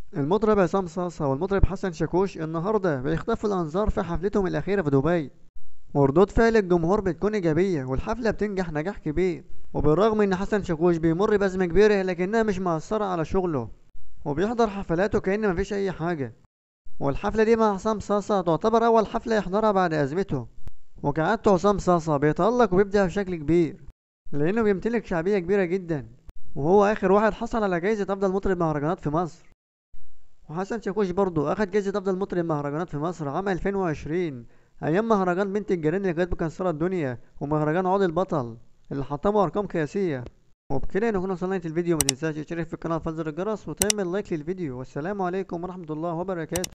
المطرب عصام صاصا والمطرب حسن شاكوش النهارده بيخطفوا الأنظار في حفلتهم الأخيرة في دبي وردود فعل الجمهور بتكون إيجابية والحفلة بتنجح نجاح كبير وبالرغم إن حسن شاكوش بيمر بأزمة كبيرة لكنها مش مأثرة على شغله وبيحضر حفلاته كأن مفيش أي حاجة والحفلة دي مع عصام صاصا تعتبر أول حفلة يحضرها بعد أزمته وكعادته عصام صاصا بيتألق وبيبدع بشكل كبير لأنه بيمتلك شعبية كبيرة جدا وهو آخر واحد حصل على جايزة أفضل مطرب مهرجانات في مصر وحسن شاكوش برضه أخد جايزة أفضل مطرب مهرجانات في مصر عام 2020 أيام مهرجان بنت الجيران اللي كانت مكسرة الدنيا ومهرجان عود البطل اللي حطموا أرقام قياسية وبكده نكون وصلنا لنهاية الفيديو متنساش تشترك في القناة وتفعل زر الجرس وتعمل لايك للفيديو والسلام عليكم ورحمة الله وبركاته